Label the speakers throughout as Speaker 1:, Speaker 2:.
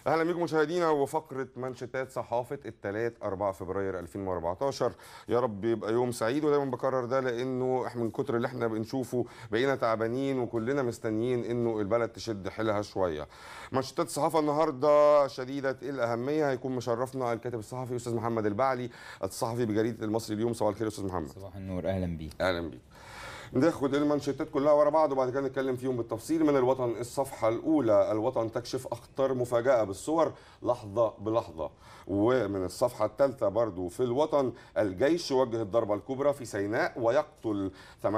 Speaker 1: اهلا بكم مشاهدينا وفقره منشطات صحافه الثلاث 4 فبراير 2014 يا رب يبقى يوم سعيد ودايما بكرر ده لانه احنا من كتر اللي احنا بنشوفه بقينا تعبانين وكلنا مستنيين انه البلد تشد حيلها شويه منشطات الصحافه النهارده شديده الاهميه هيكون مشرفنا الكاتب الصحفي استاذ محمد البعلي الصحفي بجريده المصري اليوم صباح الخير استاذ محمد
Speaker 2: صباح النور اهلا بيك
Speaker 1: اهلا بيك ناخد المانشيتات كلها ورا بعض وبعد كده نتكلم فيهم بالتفصيل من الوطن الصفحة الأولى الوطن تكشف أخطر مفاجأة بالصور لحظة بلحظة ومن الصفحة الثالثة برضو في الوطن الجيش يوجه الضربة الكبرى في سيناء ويقتل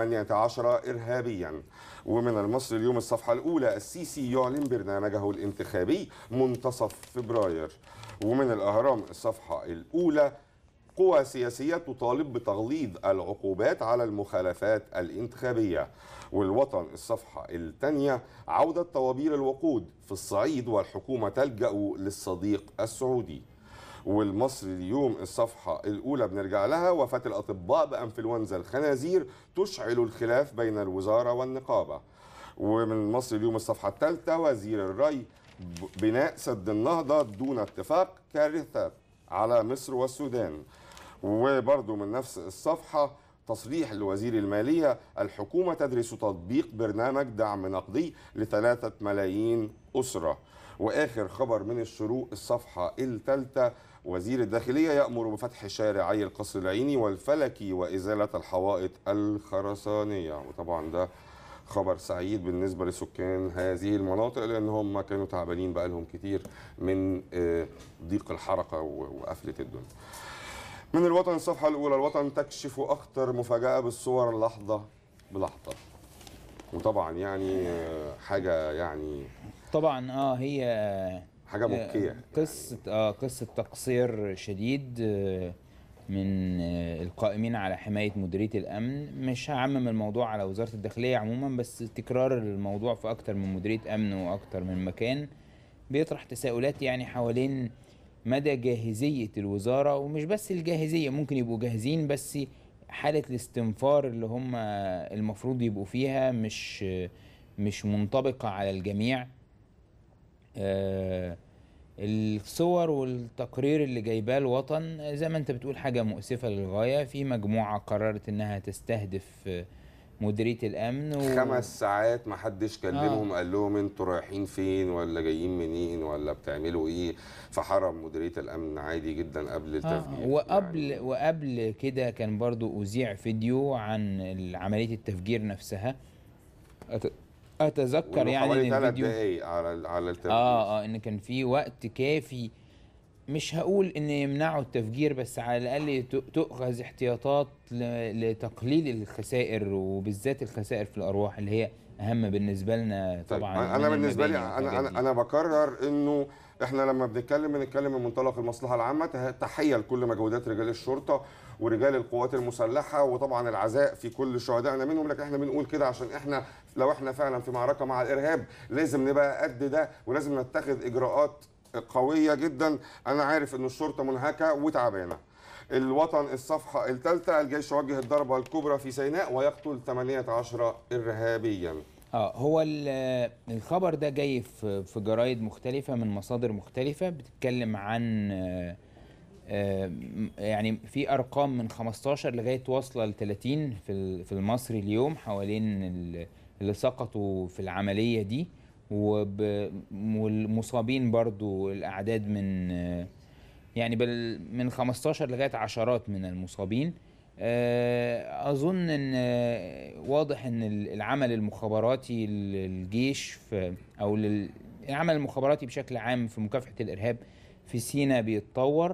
Speaker 1: 18 إرهابيا ومن المصري اليوم الصفحة الأولى السيسي يعلن برنامجه الانتخابي منتصف فبراير ومن الأهرام الصفحة الأولى قوى سياسية تطالب بتغليظ العقوبات على المخالفات الانتخابية والوطن الصفحة الثانية عودة طوابير الوقود في الصعيد والحكومة تلجأ للصديق السعودي والمصري اليوم الصفحة الأولى بنرجع لها وفاة الأطباء بأنفلونزا الخنازير تشعل الخلاف بين الوزارة والنقابة ومن المصري اليوم الصفحة الثالثة وزير الري بناء سد النهضة دون اتفاق كارثة على مصر والسودان وبرضه من نفس الصفحة تصريح لوزير المالية الحكومة تدرس تطبيق برنامج دعم نقدي لثلاثة ملايين أسرة وآخر خبر من الشروق الصفحة الثالثة وزير الداخلية يأمر بفتح شارعي القصر العيني والفلكي وإزالة الحوائط الخرسانية وطبعا ده خبر سعيد بالنسبه لسكان هذه المناطق لان هم كانوا تعبانين بقى لهم كتير من ضيق الحركه وقفله الدنيا. من الوطن الصفحه الاولى الوطن تكشف اخطر مفاجاه بالصور لحظه بلحظه. وطبعا يعني حاجه يعني
Speaker 2: طبعا اه هي
Speaker 1: حاجه مبكيه
Speaker 2: قصه اه قصه تقصير شديد من القائمين على حمايه مديريه الامن مش هعمم الموضوع على وزاره الداخليه عموما بس تكرار الموضوع في اكتر من مديريه امن واكتر من مكان بيطرح تساؤلات يعني حوالين مدى جاهزيه الوزاره ومش بس الجاهزيه ممكن يبقوا جاهزين بس حاله الاستنفار اللي هم المفروض يبقوا فيها مش مش منطبقه على الجميع آه الصور والتقرير اللي جايباه الوطن زي ما انت بتقول حاجه مؤسفه للغايه في مجموعه قررت انها تستهدف مديريه الامن
Speaker 1: و... خمس ساعات ما حدش كلمهم آه. قال لهم انتوا رايحين فين ولا جايين منين ولا بتعملوا ايه فحرم مديريه الامن عادي جدا قبل التفجير
Speaker 2: آه. وقبل يعني. وقبل كده كان برضو اذيع فيديو عن عمليه التفجير نفسها اتذكر يعني
Speaker 1: ان الفيديو دقايق على على التفجير
Speaker 2: اه اه ان كان في وقت كافي مش هقول ان يمنعوا التفجير بس على الاقل تؤخذ احتياطات لتقليل الخسائر وبالذات الخسائر في الارواح اللي هي اهم بالنسبه لنا طبعا
Speaker 1: طيب انا بالنسبه لي انا انا انا بكرر انه احنا لما بنتكلم بنتكلم من منطلق المصلحه العامه تحيه لكل مجهودات رجال الشرطه ورجال القوات المسلحه وطبعا العزاء في كل شهدائنا منهم لكن احنا بنقول كده عشان احنا لو احنا فعلا في معركه مع الارهاب لازم نبقى قد ده ولازم نتخذ اجراءات قويه جدا انا عارف ان الشرطه منهكه وتعبانه الوطن الصفحه الثالثه الجيش يوجه الضربه الكبرى في سيناء ويقتل 18 ارهابيا
Speaker 2: اه هو الخبر ده جاي في في جرايد مختلفه من مصادر مختلفه بتتكلم عن يعني في ارقام من 15 لغايه واصله ل 30 في في المصري اليوم حوالين اللي سقطوا في العمليه دي والمصابين برضو الاعداد من يعني من 15 لغايه عشرات من المصابين اظن ان واضح ان العمل المخابراتي للجيش في او العمل المخابراتي بشكل عام في مكافحه الارهاب في سينا بيتطور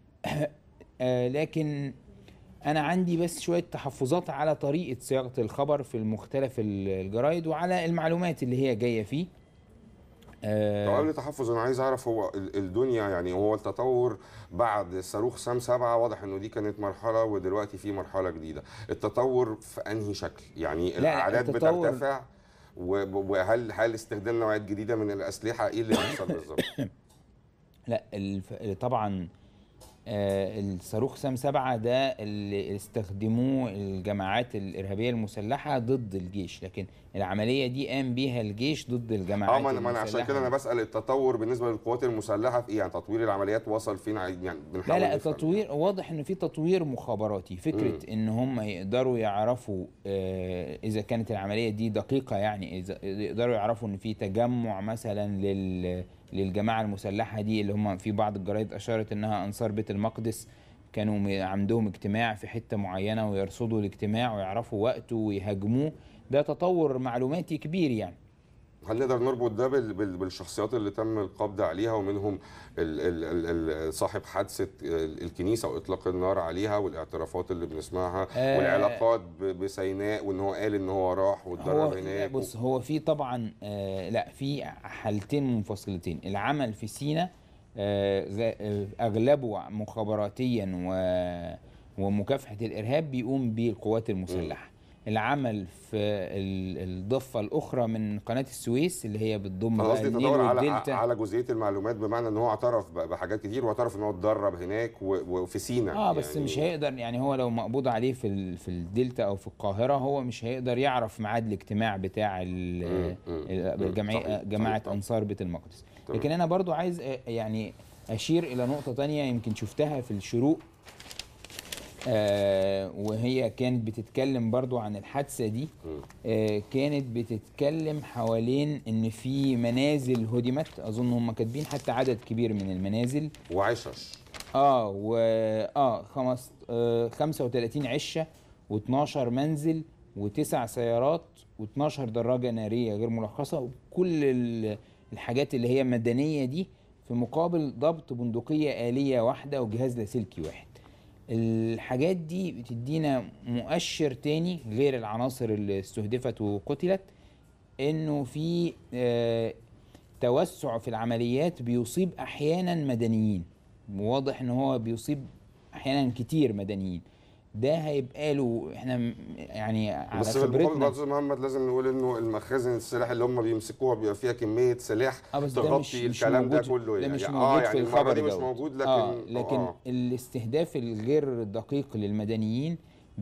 Speaker 2: لكن انا عندي بس شويه تحفظات على طريقه صياغه الخبر في المختلف الجرايد وعلى المعلومات اللي هي جايه فيه
Speaker 1: آه قبل تحفظ انا عايز اعرف هو الدنيا يعني هو التطور بعد صاروخ سام سبعة واضح انه دي كانت مرحله ودلوقتي في مرحله جديده التطور في انهي شكل يعني الاعداد بترتفع وهل هل استخدام نوعيات جديده من الاسلحه ايه اللي بيحصل بالظبط
Speaker 2: لا الف... طبعا آه، الصاروخ سام سبعة ده اللي استخدموه الجماعات الإرهابية المسلحة ضد الجيش لكن العملية دي قام بيها الجيش ضد
Speaker 1: اه
Speaker 2: الجماعات
Speaker 1: ما أنا- ما انا عشان
Speaker 2: المسلحة.
Speaker 1: كده انا بسال التطور بالنسبه للقوات المسلحه في ايه يعني تطوير العمليات وصل فين ع- يعني
Speaker 2: لا
Speaker 1: بنحاول
Speaker 2: لا
Speaker 1: نفهم.
Speaker 2: التطوير واضح انه في تطوير مخابراتي فكره ان هم يقدروا يعرفوا آه، اذا كانت العمليه دي دقيقه يعني اذا يقدروا يعرفوا ان في تجمع مثلا لل للجماعه المسلحه دي اللي هم في بعض الجرايد اشارت انها انصار بيت المقدس كانوا م- عندهم اجتماع في حته معينه ويرصدوا الاجتماع ويعرفوا وقته ويهاجموه ده تطور معلوماتي كبير يعني
Speaker 1: هل نقدر نربط ده بال- بال- بالشخصيات اللي تم القبض عليها ومنهم ال ال ال ال صاحب حادثه ال- الكنيسه واطلاق النار عليها والاعترافات اللي بنسمعها
Speaker 2: آه.
Speaker 1: والعلاقات ب- بسيناء وان هو قال ان هو راح
Speaker 2: هو
Speaker 1: واتدرب
Speaker 2: لا،
Speaker 1: هناك
Speaker 2: بص هو في طبعا آه لا في حالتين منفصلتين العمل في سينا آه غ- آه، اغلبه مخابراتيا و ومكافحه الارهاب بيقوم به القوات المسلحه العمل في ال- الضفه الاخرى من قناه السويس اللي هي بتضم
Speaker 1: انا
Speaker 2: بقى
Speaker 1: قصدي
Speaker 2: النيل
Speaker 1: تدور على
Speaker 2: والدلتا
Speaker 1: على جزئيه المعلومات بمعنى ان هو اعترف ب- بحاجات كتير واعترف ان هو اتدرب هناك و- وفي سينا
Speaker 2: اه بس
Speaker 1: يعني
Speaker 2: مش هيقدر يعني هو لو مقبوض عليه في ال- في الدلتا او في القاهره هو مش هيقدر يعرف ميعاد الاجتماع بتاع ال-
Speaker 1: مم، مم،
Speaker 2: ال-
Speaker 1: مم،
Speaker 2: الجمعيه
Speaker 1: صحيح،
Speaker 2: جماعه
Speaker 1: صحيح.
Speaker 2: انصار بيت المقدس
Speaker 1: تمام.
Speaker 2: لكن انا برضو عايز آه، يعني اشير الى نقطه تانية يمكن شفتها في الشروق آه وهي كانت بتتكلم برضو عن الحادثه دي
Speaker 1: مم.
Speaker 2: آه كانت بتتكلم حوالين ان في منازل هدمت اظن هم كاتبين حتى عدد كبير من المنازل
Speaker 1: وعشش
Speaker 2: اه و اه خمس آه 35 عشه و12 منزل وتسع سيارات و12 دراجه ناريه غير مرخصه وكل ال- الحاجات اللي هي مدنيه دي في مقابل ضبط بندقيه آلية واحده وجهاز لاسلكي واحد الحاجات دي بتدينا مؤشر تاني غير العناصر اللي استهدفت وقتلت انه في آه، توسع في العمليات بيصيب احيانا مدنيين واضح ان هو بيصيب احيانا كتير مدنيين ده هيبقى له احنا م- يعني على
Speaker 1: بس في المقابل
Speaker 2: خبرتنا
Speaker 1: برضه يا محمد لازم نقول انه المخازن السلاح اللي هم بيمسكوها بيبقى فيها كميه سلاح
Speaker 2: اه بس ده مش
Speaker 1: تغطي
Speaker 2: مش
Speaker 1: الكلام ده
Speaker 2: موجود
Speaker 1: كله
Speaker 2: ده
Speaker 1: يعني
Speaker 2: مش
Speaker 1: يعني
Speaker 2: موجود
Speaker 1: اه
Speaker 2: في
Speaker 1: يعني المره
Speaker 2: الخبر
Speaker 1: دي مش
Speaker 2: دوت.
Speaker 1: موجود لكن
Speaker 2: آه لكن
Speaker 1: آه.
Speaker 2: الاستهداف الغير دقيق للمدنيين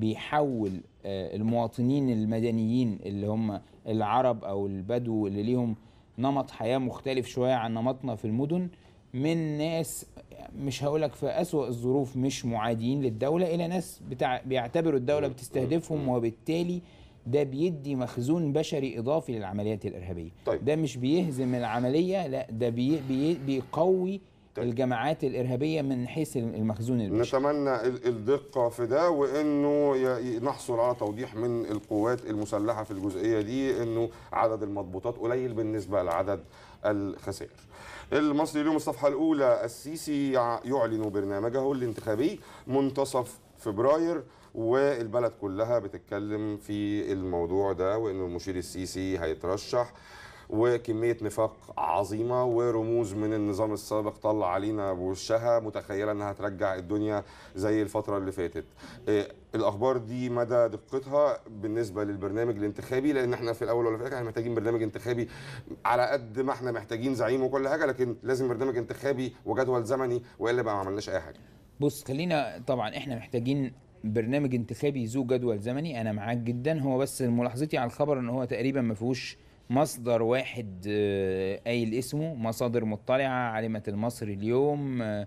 Speaker 2: بيحول آه المواطنين المدنيين اللي هم العرب او البدو اللي ليهم نمط حياة مختلف شوية عن نمطنا في المدن من ناس مش هقولك في أسوأ الظروف مش معاديين للدولة إلى ناس بتاع بيعتبروا الدولة بتستهدفهم وبالتالي ده بيدي مخزون بشري إضافي للعمليات الإرهابية
Speaker 1: طيب.
Speaker 2: ده مش بيهزم العملية لا ده بي بي بيقوي
Speaker 1: طيب.
Speaker 2: الجماعات الإرهابية من حيث المخزون البشري
Speaker 1: نتمنى ال- الدقة في ده وانه ي- ي- نحصل على توضيح من القوات المسلحة في الجزئية دي انه عدد المضبوطات قليل بالنسبة لعدد الخسائر. المصري اليوم الصفحة الأولى السيسي يع- يعلن برنامجه الانتخابي منتصف فبراير والبلد كلها بتتكلم في الموضوع ده وانه المشير السيسي هيترشح وكميه نفاق عظيمه ورموز من النظام السابق طلع علينا بوشها متخيله انها ترجع الدنيا زي الفتره اللي فاتت. إيه الاخبار دي مدى دقتها بالنسبه للبرنامج الانتخابي لان احنا في الاول ولا في الاخر احنا محتاجين برنامج انتخابي على قد ما احنا محتاجين زعيم وكل حاجه لكن لازم برنامج انتخابي وجدول زمني والا بقى ما عملناش اي حاجه.
Speaker 2: بص خلينا طبعا احنا محتاجين برنامج انتخابي ذو جدول زمني انا معاك جدا هو بس ملاحظتي على الخبر ان هو تقريبا ما فيهوش مصدر واحد آه، قايل اسمه مصادر مطلعه علمت المصري اليوم آه،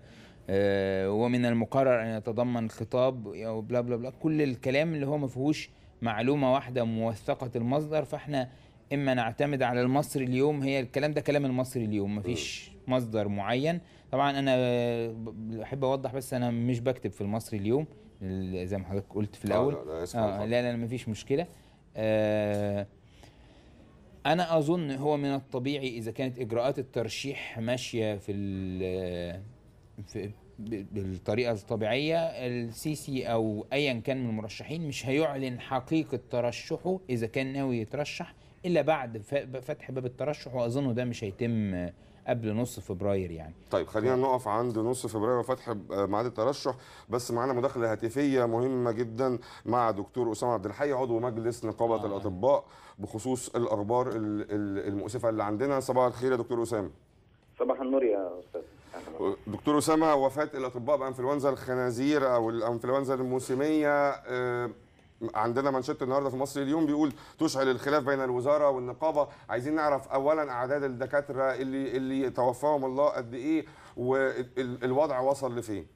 Speaker 2: آه، ومن المقرر ان يتضمن خطاب أو بلا بلا بلا كل الكلام اللي هو ما فيهوش معلومه واحده موثقه المصدر فاحنا اما نعتمد على المصري اليوم هي الكلام ده كلام المصري اليوم مفيش مصدر معين طبعا انا بحب اوضح بس انا مش بكتب في المصري اليوم ال- زي ما حضرتك قلت في الاول
Speaker 1: لا، لا، اسف
Speaker 2: آه
Speaker 1: طبعاً.
Speaker 2: لا لا مفيش مشكله آه انا اظن هو من الطبيعي اذا كانت اجراءات الترشيح ماشيه في ال- في ب- بالطريقه الطبيعيه السيسي او ايا كان من المرشحين مش هيعلن حقيقه ترشحه اذا كان ناوي يترشح الا بعد ف- فتح باب الترشح واظن ده مش هيتم قبل نص فبراير يعني
Speaker 1: طيب خلينا نقف عند نص فبراير وفتح ميعاد الترشح بس معانا مداخله هاتفيه مهمه جدا مع دكتور اسامه عبد الحي عضو مجلس نقابه
Speaker 2: آه.
Speaker 1: الاطباء بخصوص الاخبار ال- ال- المؤسفه اللي عندنا صباح الخير يا دكتور اسامه
Speaker 3: صباح النور يا استاذ
Speaker 1: دكتور اسامه وفاه الاطباء بانفلونزا الخنازير او الانفلونزا الموسميه آه، عندنا منشط النهارده في مصر اليوم بيقول تشعل الخلاف بين الوزاره والنقابه عايزين نعرف اولا اعداد الدكاتره اللي اللي توفاهم الله قد ايه والوضع وصل لفين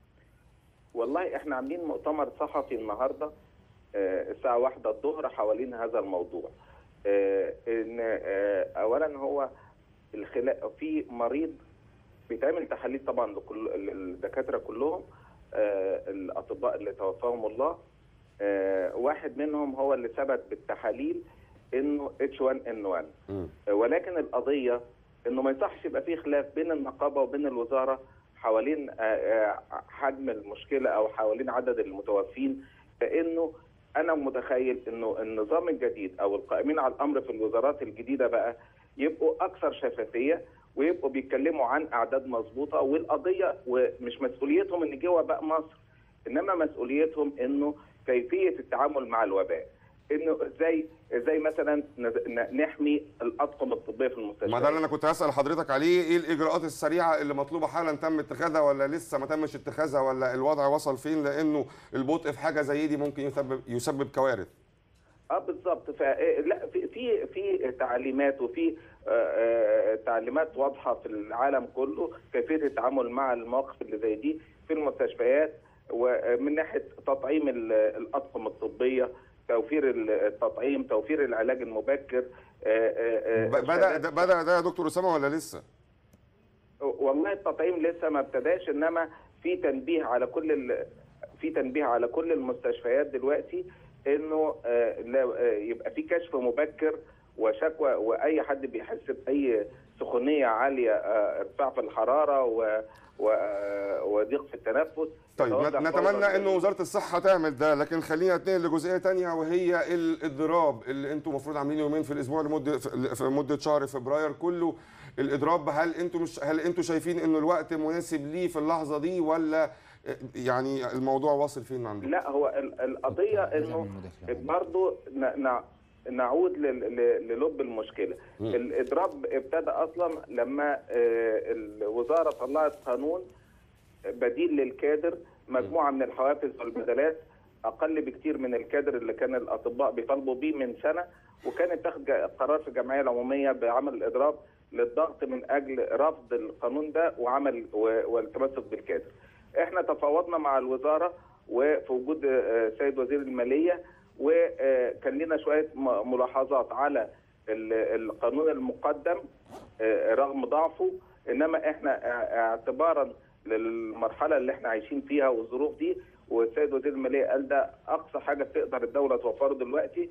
Speaker 3: والله احنا عاملين مؤتمر صحفي النهارده آه، الساعه واحدة الظهر حوالين هذا الموضوع آه، ان آه، اولا هو الخلاف في مريض بيتعمل تحاليل طبعا لكل الدكاتره كلهم آه، الاطباء اللي توفاهم الله آه، واحد منهم هو اللي ثبت بالتحاليل انه H1N1
Speaker 1: مم.
Speaker 3: ولكن القضيه انه ما يصحش يبقى في خلاف بين النقابه وبين الوزاره حوالين آه، آه، حجم المشكله او حوالين عدد المتوفين لانه انا متخيل انه النظام الجديد او القائمين على الامر في الوزارات الجديده بقى يبقوا اكثر شفافيه ويبقوا بيتكلموا عن اعداد مظبوطه والقضيه ومش مسؤوليتهم ان جه وباء مصر انما مسؤوليتهم انه كيفيه التعامل مع الوباء انه ازاي ازاي مثلا ن- نحمي الاطقم الطبيه في المستشفيات
Speaker 1: ما ده اللي انا كنت هسال حضرتك عليه ايه الاجراءات السريعه اللي مطلوبه حالا تم اتخاذها ولا لسه ما تمش اتخاذها ولا الوضع وصل فين لانه البطء في حاجه زي دي ممكن يسبب يسبب كوارث
Speaker 3: اه بالظبط ف لا في في في تعليمات وفي آه، آه، تعليمات واضحه في العالم كله كيفيه التعامل مع المواقف اللي زي دي في المستشفيات ومن ناحيه تطعيم ال- الاطقم الطبيه توفير التطعيم توفير العلاج المبكر آه، آه، آه،
Speaker 1: ب- بدا ده بدا ده يا دكتور اسامه ولا لسه
Speaker 3: والله التطعيم لسه ما ابتداش انما في تنبيه على كل ال... في تنبيه على كل المستشفيات دلوقتي انه آه، لا آه، يبقى في كشف مبكر وشكوى واي حد بيحس باي سخونيه عاليه آه، ارتفاع في الحراره و... و... آه، وضيق في التنفس
Speaker 1: طيب
Speaker 3: يتوجه
Speaker 1: نت-
Speaker 3: فوراً
Speaker 1: نتمنى
Speaker 3: لل-
Speaker 1: انه وزاره الصحه تعمل ده لكن خلينا نتنقل لجزئيه تانية وهي الاضراب اللي انتم المفروض عاملين يومين في الاسبوع لمده في في مده شهر فبراير كله الاضراب هل انتم مش هل انتم شايفين انه الوقت مناسب ليه في اللحظه دي ولا يعني الموضوع واصل فين عندكم؟
Speaker 3: لا هو ال- القضيه
Speaker 2: عايز
Speaker 3: انه
Speaker 2: أعمل مداخلة.
Speaker 3: برضه ن- ن- نعود لل- ل- للب المشكله
Speaker 1: مم.
Speaker 3: الاضراب ابتدى اصلا لما آه، الوزاره طلعت قانون بديل للكادر مجموعه من الحوافز والبدلات اقل بكتير من الكادر اللي كان الاطباء بيطالبوا بيه من سنه وكانت تاخد جا- قرار في الجمعيه العموميه بعمل الاضراب للضغط من اجل رفض القانون ده وعمل و- والتمسك بالكادر. احنا تفاوضنا مع الوزاره وفي وجود آه، سيد وزير الماليه وكان لنا شويه م- ملاحظات على ال- القانون المقدم آه، رغم ضعفه انما احنا ا- اعتبارا للمرحله اللي احنا عايشين فيها والظروف دي والسيد وزير الماليه قال ده اقصى حاجه تقدر الدوله توفره دلوقتي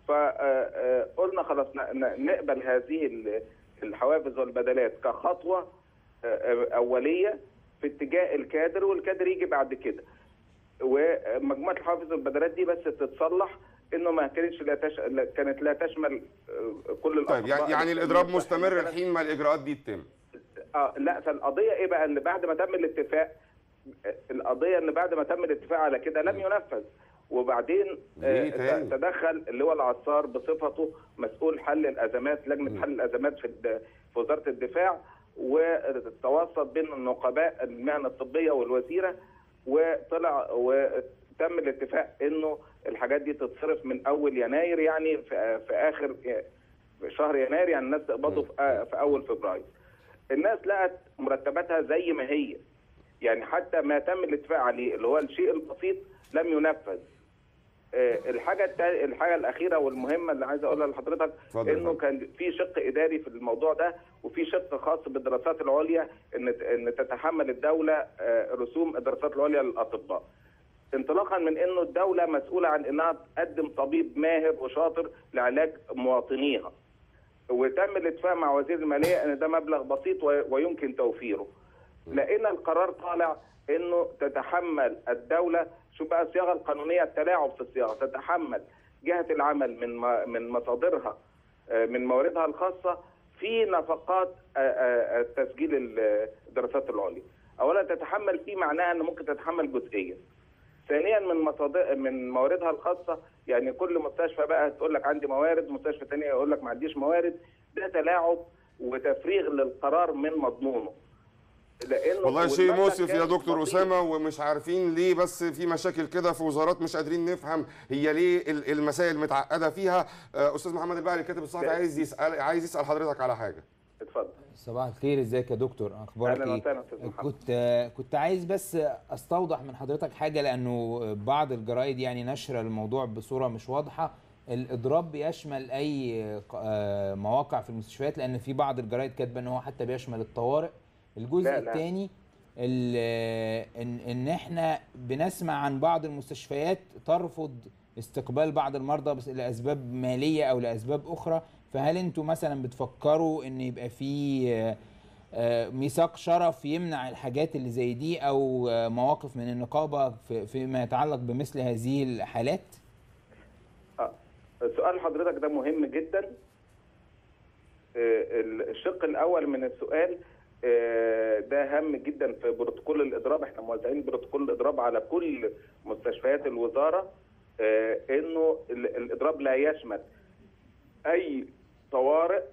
Speaker 3: فقلنا خلاص ن- ن- نقبل هذه ال- الحوافز والبدلات كخطوه آه، آه، اوليه في اتجاه الكادر والكادر يجي بعد كده ومجموعه الحوافز والبدلات دي بس تتصلح انه ما كانتش لا تش... لا- كانت لا تشمل آه، كل
Speaker 1: طيب يعني يعني الاضراب مستمر الحين ما الاجراءات دي تتم
Speaker 3: اه لا فالقضيه ايه بقى ان بعد ما تم الاتفاق القضيه ان بعد ما تم الاتفاق على كده لم ينفذ وبعدين
Speaker 1: ليه
Speaker 3: آه،
Speaker 1: تاني؟
Speaker 3: تدخل اللي هو العصار بصفته مسؤول حل الازمات لجنه حل الازمات في الد- في وزاره الدفاع وتواصل بين النقباء المهنه الطبيه والوزيره وطلع وتم الاتفاق انه الحاجات دي تتصرف من اول يناير يعني في, في اخر في شهر يناير يعني الناس تقبضه في, آه، في اول فبراير. الناس لقت مرتباتها زي ما هي يعني حتى ما تم الاتفاق عليه اللي هو الشيء البسيط لم ينفذ آه، الحاجه التا... الحاجه الاخيره والمهمه اللي عايز اقولها لحضرتك
Speaker 1: اتفضل يا
Speaker 3: انه
Speaker 1: فندم.
Speaker 3: كان في شق اداري في الموضوع ده وفي شق خاص بالدراسات العليا ان ان تتحمل الدوله آه، رسوم الدراسات العليا للاطباء انطلاقا من انه الدوله مسؤوله عن انها تقدم طبيب ماهر وشاطر لعلاج مواطنيها وتم الاتفاق مع وزير الماليه ان ده مبلغ بسيط و- ويمكن توفيره لقينا القرار طالع انه تتحمل الدوله شو بقى الصياغه القانونيه التلاعب في الصياغه تتحمل جهه العمل من م- من مصادرها آه، من مواردها الخاصه في نفقات آه، آه، آه، تسجيل ال- الدراسات العليا. اولا تتحمل فيه معناها ان ممكن تتحمل جزئيا. ثانيا من مصادر من مواردها الخاصه يعني كل مستشفى بقى تقول لك عندي موارد مستشفى ثانيه يقول لك ما عنديش موارد ده تلاعب وتفريغ للقرار من مضمونه لانه
Speaker 1: والله شيء
Speaker 3: والمبلغ
Speaker 1: مؤسف
Speaker 3: كان
Speaker 1: يا دكتور
Speaker 3: بسيط.
Speaker 1: اسامه ومش عارفين ليه بس في مشاكل كده في وزارات مش قادرين نفهم هي ليه ال- المسائل متعقده فيها آه، استاذ محمد البعلي كاتب الصحفي
Speaker 3: لا.
Speaker 1: عايز يسال عايز يسال حضرتك على حاجه
Speaker 3: اتفضل
Speaker 2: صباح الخير ازيك يا دكتور اخبارك
Speaker 3: أهلاً
Speaker 2: ايه
Speaker 3: وسهلاً أستاذ محمد.
Speaker 2: كنت كنت عايز بس استوضح من حضرتك حاجه لانه بعض الجرايد يعني نشر الموضوع بصوره مش واضحه الاضراب بيشمل اي آه، مواقع في المستشفيات لان في بعض الجرايد كاتبه ان هو حتى بيشمل الطوارئ الجزء
Speaker 3: لا، لا.
Speaker 2: الثاني ان ان احنا بنسمع عن بعض المستشفيات ترفض استقبال بعض المرضى بس لاسباب ماليه او لاسباب اخرى فهل انتوا مثلا بتفكروا ان يبقى في آه، آه، ميثاق شرف يمنع الحاجات اللي زي دي او آه، مواقف من النقابه في- فيما يتعلق بمثل هذه الحالات
Speaker 3: آه. سؤال حضرتك ده مهم جدا آه، الشق الاول من السؤال آه، ده هام جدا في بروتوكول الاضراب احنا موزعين بروتوكول الاضراب على كل مستشفيات الوزاره آه، انه ال- الاضراب لا يشمل اي طوارئ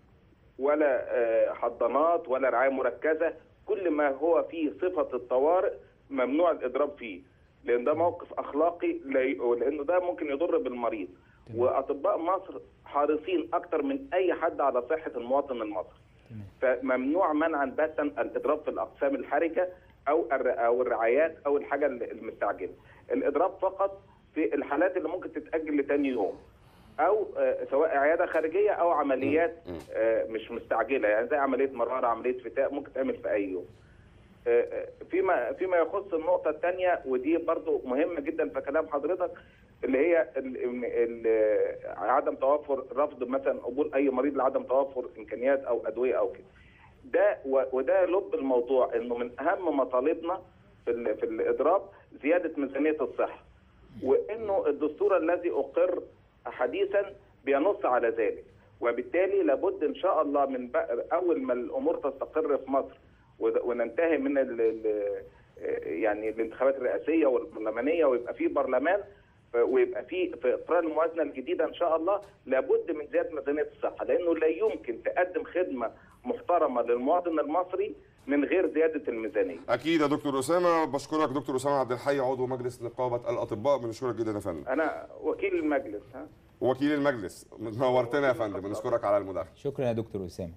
Speaker 3: ولا آه، حضانات ولا رعايه مركزه كل ما هو فيه صفه الطوارئ ممنوع الاضراب فيه لان ده موقف اخلاقي لا ي- لانه ده ممكن يضر بالمريض واطباء مصر حريصين اكتر من اي حد على صحه المواطن المصري فممنوع منعا باتا الاضراب في الاقسام الحرجه او الر- او الرعايات او الحاجه المستعجله الاضراب فقط في الحالات اللي ممكن تتاجل لتاني يوم او آه، سواء عياده خارجيه او عمليات آه، مش مستعجله يعني زي عمليه مراره عمليه فتاء ممكن تعمل في اي يوم آه، آه، فيما فيما يخص النقطه الثانيه ودي برضو مهمه جدا في كلام حضرتك اللي هي ال ال عدم توفر رفض مثلا قبول اي مريض لعدم توفر امكانيات او ادويه او كده ده و- وده لب الموضوع انه من اهم مطالبنا في ال- في الاضراب زياده ميزانيه الصحه وانه الدستور الذي اقر حديثا بينص على ذلك وبالتالي لابد ان شاء الله من بق- اول ما الامور تستقر في مصر ود- وننتهي من ال ال يعني الانتخابات الرئاسيه والبرلمانيه ويبقى في برلمان ويبقى في في اقرار الموازنه الجديده ان شاء الله لابد من زياده ميزانيه الصحه لانه لا يمكن تقدم خدمه محترمه للمواطن المصري من غير زياده الميزانيه.
Speaker 1: اكيد يا دكتور اسامه بشكرك دكتور اسامه عبد الحي عضو مجلس نقابه الاطباء بنشكرك جدا يا فندم
Speaker 3: انا وكيل المجلس ها
Speaker 1: وكيل المجلس نورتنا يا فندم بنشكرك على المداخله
Speaker 2: شكرا يا دكتور اسامه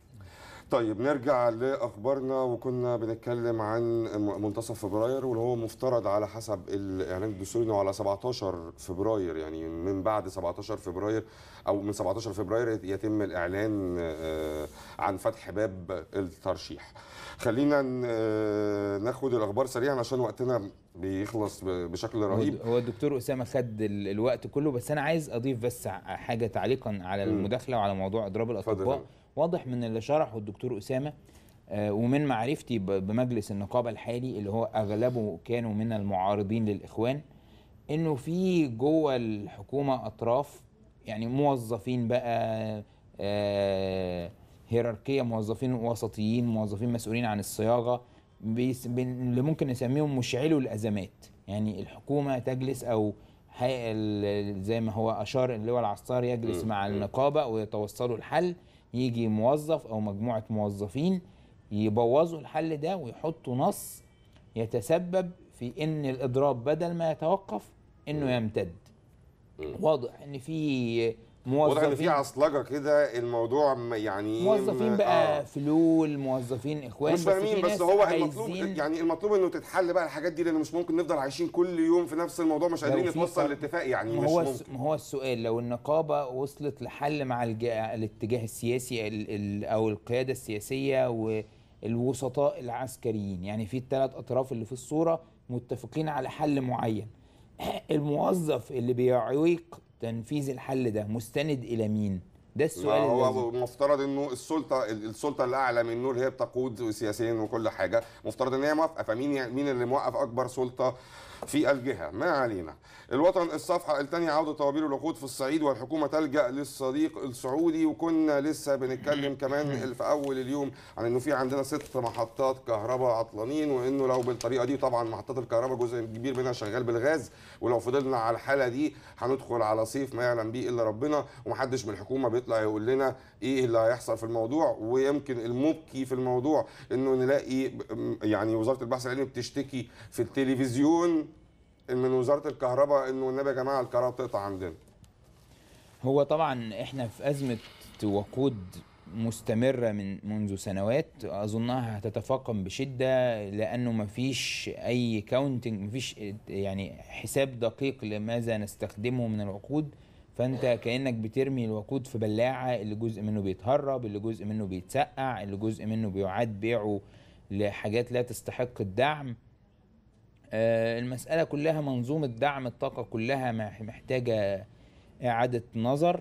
Speaker 1: طيب نرجع لاخبارنا وكنا بنتكلم عن منتصف فبراير واللي هو مفترض على حسب الاعلان الدستوري انه على 17 فبراير يعني من بعد 17 فبراير او من 17 فبراير يتم الاعلان آه، عن فتح باب الترشيح. خلينا ن- آه، ناخد الاخبار سريعا عشان وقتنا بيخلص ب- بشكل
Speaker 2: هو
Speaker 1: رهيب.
Speaker 2: هو الدكتور اسامه خد ال- الوقت كله بس انا عايز اضيف بس ع- حاجه تعليقا على المداخله وعلى موضوع اضراب
Speaker 1: اتفضل يا
Speaker 2: الاطباء
Speaker 1: فندم.
Speaker 2: واضح من اللي شرحه الدكتور اسامه آه، ومن معرفتي ب- بمجلس النقابه الحالي اللي هو اغلبه كانوا من المعارضين للاخوان انه في جوه الحكومه اطراف يعني موظفين بقى آه، هيراركيه موظفين وسطيين موظفين مسؤولين عن الصياغه بيس- بن- اللي ممكن نسميهم مشعلوا الازمات يعني الحكومه تجلس او حي- ال- زي ما هو اشار اللواء العصار يجلس
Speaker 1: مم.
Speaker 2: مع
Speaker 1: مم.
Speaker 2: النقابه ويتوصلوا الحل يجي موظف او مجموعه موظفين يبوظوا الحل ده ويحطوا نص يتسبب في ان الاضراب بدل ما يتوقف انه يمتد واضح ان في
Speaker 1: واضح ان في
Speaker 2: موظفين
Speaker 1: عصلجه كده الموضوع م- يعني
Speaker 2: موظفين
Speaker 1: م-
Speaker 2: بقى
Speaker 1: آه.
Speaker 2: فلول موظفين اخوان
Speaker 1: مش فاهمين
Speaker 2: في
Speaker 1: بس
Speaker 2: ناس
Speaker 1: هو المطلوب
Speaker 2: عايزين-
Speaker 1: يعني المطلوب انه تتحل بقى الحاجات دي لان مش ممكن نفضل عايشين كل يوم في نفس الموضوع مش
Speaker 2: لو
Speaker 1: قادرين
Speaker 2: في
Speaker 1: نتوصل
Speaker 2: فرق-
Speaker 1: لاتفاق يعني
Speaker 2: ما
Speaker 1: مش
Speaker 2: هو
Speaker 1: ممكن
Speaker 2: الس- ما هو السؤال لو النقابه وصلت لحل مع الج... الاتجاه السياسي ال... ال... او القياده السياسيه والوسطاء العسكريين يعني في الثلاث اطراف اللي في الصوره متفقين على حل معين الموظف اللي بيعيق تنفيذ الحل ده مستند الى مين ده
Speaker 1: ما
Speaker 2: السؤال
Speaker 1: هو
Speaker 2: اللازم.
Speaker 1: مفترض انه السلطه السلطه الاعلى منه اللي هي بتقود سياسيا وكل حاجه مفترض ان هي موافقه فمين يعني مين اللي موقف اكبر سلطه في الجهه ما علينا الوطن الصفحه الثانيه عوده طوابير الوقود في الصعيد والحكومه تلجا للصديق السعودي وكنا لسه بنتكلم كمان في اول اليوم عن انه في عندنا ست محطات كهرباء عطلانين وانه لو بالطريقه دي طبعا محطات الكهرباء جزء كبير منها شغال بالغاز ولو فضلنا على الحاله دي هندخل على صيف ما يعلم به الا ربنا ومحدش من الحكومه بيطلع يقول لنا ايه اللي هيحصل في الموضوع ويمكن المبكي في الموضوع انه نلاقي ب- يعني وزاره البحث العلمي بتشتكي في التلفزيون من وزاره الكهرباء انه النبي يا جماعه الكهرباء بتقطع عندنا
Speaker 2: هو طبعا احنا في ازمه وقود مستمره من منذ سنوات اظنها هتتفاقم بشده لانه مفيش اي كاونتنج مفيش يعني حساب دقيق لماذا نستخدمه من الوقود فانت كانك بترمي الوقود في بلاعه اللي جزء منه بيتهرب اللي جزء منه بيتسقع اللي جزء منه بيعاد بيعه لحاجات لا تستحق الدعم آه، المسألة كلها منظومة دعم الطاقة كلها مح- محتاجة إعادة نظر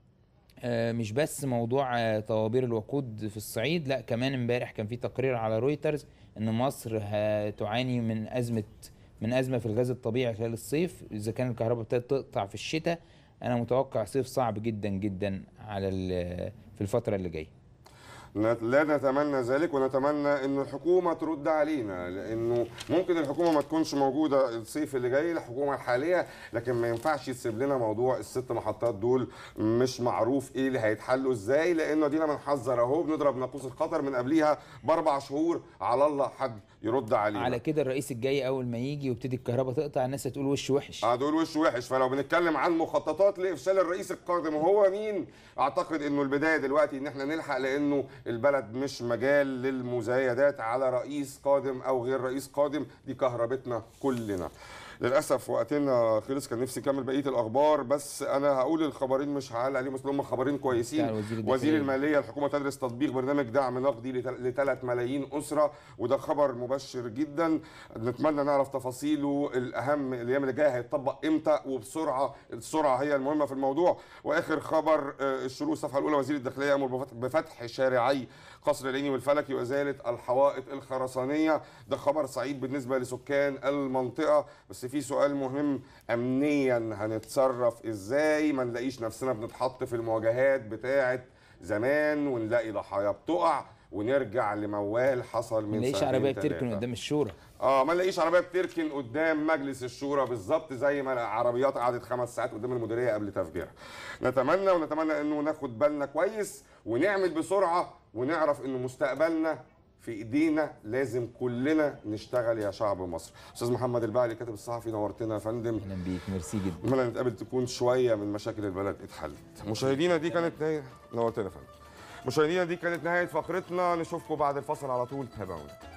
Speaker 2: آه، مش بس موضوع آه، طوابير الوقود في الصعيد لا كمان امبارح كان في تقرير على رويترز ان مصر هتعاني من أزمة من أزمة في الغاز الطبيعي خلال الصيف إذا كان الكهرباء ابتدت تقطع في الشتاء أنا متوقع صيف صعب جدا جدا على ال- في الفترة اللي جاية
Speaker 1: نت- لا نتمنى ذلك ونتمنى ان الحكومه ترد علينا لانه ممكن الحكومه ما تكونش موجوده الصيف اللي جاي الحكومه الحاليه لكن ما ينفعش تسيب لنا موضوع الست محطات دول مش معروف ايه اللي هيتحلوا ازاي لانه ادينا بنحذر اهو بنضرب ناقوس الخطر من قبليها باربع شهور على الله حد يرد علينا
Speaker 2: على كده الرئيس الجاي أول ما يجي ويبتدي الكهرباء تقطع الناس هتقول وش وحش
Speaker 1: اه دول وش وحش فلو بنتكلم عن مخططات لافشال الرئيس القادم وهو مين اعتقد انه البدايه دلوقتي ان احنا نلحق لانه البلد مش مجال للمزايدات على رئيس قادم او غير رئيس قادم دي كهربتنا كلنا للاسف وقتنا خلص كان نفسي اكمل بقيه الاخبار بس انا هقول الخبرين مش هعلق عليهم بس هم خبرين
Speaker 2: بتاع
Speaker 1: كويسين
Speaker 2: الوزير الداخلية.
Speaker 1: وزير الماليه الحكومه تدرس تطبيق برنامج دعم نقدي ل 3 ملايين اسره وده خبر مبشر جدا نتمنى نعرف تفاصيله الاهم الايام اللي جايه هيتطبق امتى وبسرعه السرعه هي المهمه في الموضوع واخر خبر آه، الشروق الصفحه الاولى وزير الداخليه امر بفتح- بفتح شارعي قصر العيني والفلكي وازاله الحوائط الخرسانيه ده خبر سعيد بالنسبه لسكان المنطقه بس في سؤال مهم امنيا هنتصرف ازاي ما نلاقيش نفسنا بنتحط في المواجهات بتاعه زمان ونلاقي ضحايا بتقع ونرجع لموال حصل من
Speaker 2: ملاقيش
Speaker 1: سنتين
Speaker 2: عربية بتركن
Speaker 1: تلاتة.
Speaker 2: قدام الشورى
Speaker 1: اه ما نلاقيش عربيه بتركن قدام مجلس الشورى بالظبط زي ما عربيات قعدت خمس ساعات قدام المديريه قبل تفجيرها نتمنى ونتمنى انه ناخد بالنا كويس ونعمل بسرعه ونعرف انه مستقبلنا في ايدينا لازم كلنا نشتغل يا شعب مصر استاذ محمد البعلي كاتب الصحفي نورتنا يا فندم
Speaker 2: اهلا بيك ميرسي جدا
Speaker 1: اتمنى نتقابل تكون شويه من مشاكل البلد اتحلت مشاهدينا دي كانت نهايه نورتنا يا فندم مشاهدينا دي كانت نهايه فقرتنا نشوفكم بعد الفصل على طول تابعونا